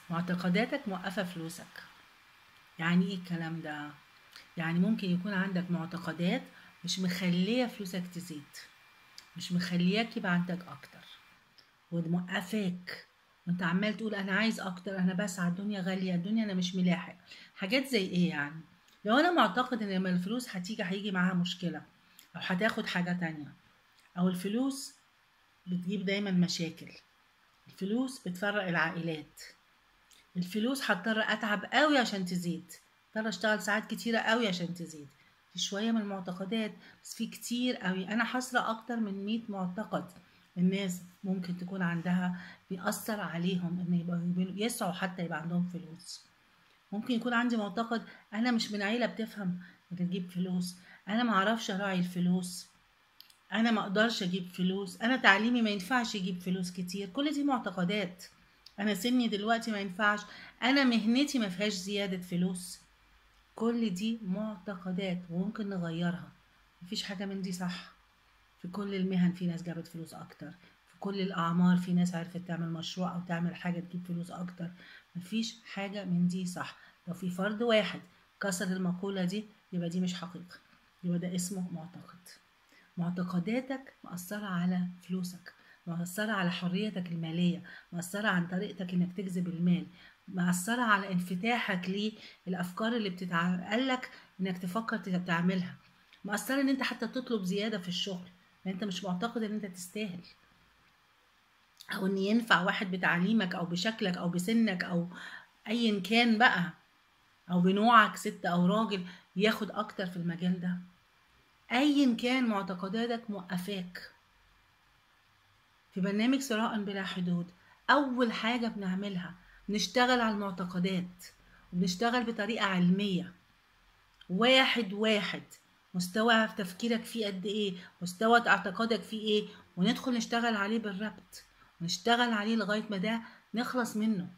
معتقداتك موقفة فلوسك يعني ايه الكلام ده يعني ممكن يكون عندك معتقدات مش مخلية فلوسك تزيد مش مخلياك يبقى عندك اكتر وموقفاك وانت عمال تقول انا عايز اكتر انا بسعى الدنيا غالية الدنيا انا مش ملاحق حاجات زي ايه يعني لو انا معتقد ان لما الفلوس هتيجي هيجي معاها مشكلة او هتاخد حاجة تانية او الفلوس بتجيب دايما مشاكل الفلوس بتفرق العائلات الفلوس هضطر اتعب قوي عشان تزيد اضطر اشتغل ساعات كتيره قوي عشان تزيد في شويه من المعتقدات بس في كتير قوي انا حاصره اكتر من 100 معتقد الناس ممكن تكون عندها بيأثر عليهم ان يبقوا يسعوا حتى يبقى عندهم فلوس ممكن يكون عندي معتقد انا مش من عيله بتفهم بتجيب فلوس انا ما اعرفش اراعي الفلوس انا ما اقدرش اجيب فلوس انا تعليمي ما ينفعش يجيب فلوس كتير كل دي معتقدات انا سني دلوقتي ما ينفعش انا مهنتي ما فيهاش زياده فلوس كل دي معتقدات وممكن نغيرها مفيش حاجه من دي صح في كل المهن في ناس جابت فلوس اكتر في كل الاعمار في ناس عرفت تعمل مشروع او تعمل حاجه تجيب فلوس اكتر مفيش حاجه من دي صح لو في فرد واحد كسر المقوله دي يبقى دي مش حقيقه يبقى ده اسمه معتقد معتقداتك مأثرة على فلوسك مأثرة على حريتك المالية مأثرة عن طريقتك انك تجذب المال مأثرة على انفتاحك للأفكار اللي بتتقالك انك تفكر تعملها مأثرة ان انت حتى تطلب زيادة في الشغل لان انت مش معتقد ان انت تستاهل او ان ينفع واحد بتعليمك او بشكلك او بسنك او ايا كان بقى او بنوعك ست او راجل ياخد اكتر في المجال ده ايا كان معتقداتك موقفاك في برنامج صراع بلا حدود اول حاجه بنعملها بنشتغل على المعتقدات وبنشتغل بطريقه علميه واحد واحد مستوى تفكيرك فيه قد ايه مستوى اعتقادك فيه ايه وندخل نشتغل عليه بالربط ونشتغل عليه لغايه ما ده نخلص منه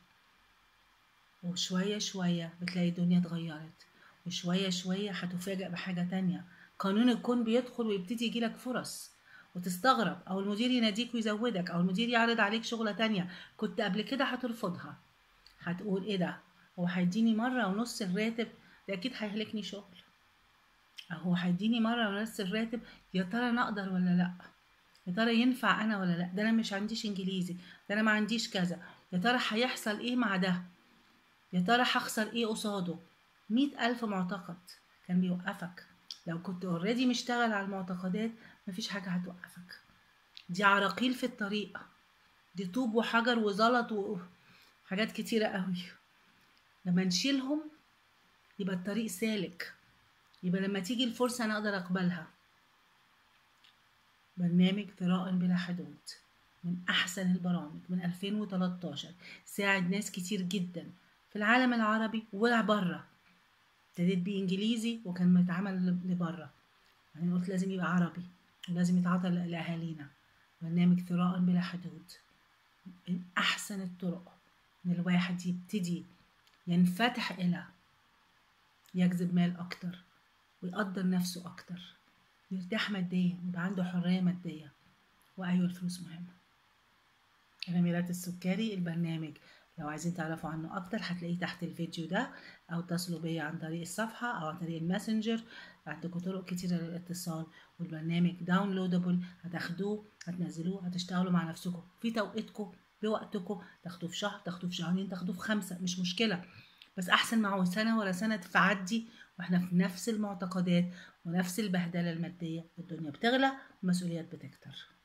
وشويه شويه بتلاقي الدنيا اتغيرت وشويه شويه هتفاجئ بحاجه تانية قانون الكون بيدخل ويبتدي يجيلك فرص وتستغرب او المدير يناديك ويزودك او المدير يعرض عليك شغله تانية كنت قبل كده هترفضها هتقول ايه ده هو هيديني مره ونص الراتب ده اكيد هيهلكني شغل هو هيديني مره ونص الراتب يا ترى انا اقدر ولا لا يا ترى ينفع انا ولا لا ده انا مش عنديش انجليزي ده انا ما عنديش كذا يا ترى هيحصل ايه مع ده يا ترى هخسر ايه قصاده مئة ألف معتقد كان بيوقفك لو كنت اوريدي مشتغل على المعتقدات مفيش حاجة هتوقفك دي عراقيل في الطريق دي طوب وحجر وزلط وحاجات كتيرة قوي لما نشيلهم يبقى الطريق سالك يبقى لما تيجي الفرصة أنا أقدر أقبلها برنامج ثراء بلا حدود من أحسن البرامج من 2013 ساعد ناس كتير جدا في العالم العربي وبره ابتديت بإنجليزي وكان متعمل لبره بعدين قلت لازم يبقى عربي ولازم يتعاطى لأهالينا برنامج ثراء بلا حدود من أحسن الطرق إن الواحد يبتدي ينفتح إلى يجذب مال أكتر ويقدر نفسه أكتر يرتاح ماديا يبقى عنده حرية مادية وأيوة الفلوس مهمة أنا ميرات السكري البرنامج لو عايزين تعرفوا عنه أكتر هتلاقيه تحت الفيديو ده أو اتصلوا بيا عن طريق الصفحة أو عن طريق الماسنجر عندكم طرق كتيرة للاتصال والبرنامج داونلودبل هتاخدوه هتنزلوه هتشتغلوا مع نفسكم في توقيتكم بوقتكم تاخدوه في شهر تاخدوه في شهرين تاخدوه في خمسة مش مشكلة بس أحسن معه سنة ورا سنة تعدي واحنا في نفس المعتقدات ونفس البهدلة المادية الدنيا بتغلى والمسؤوليات بتكتر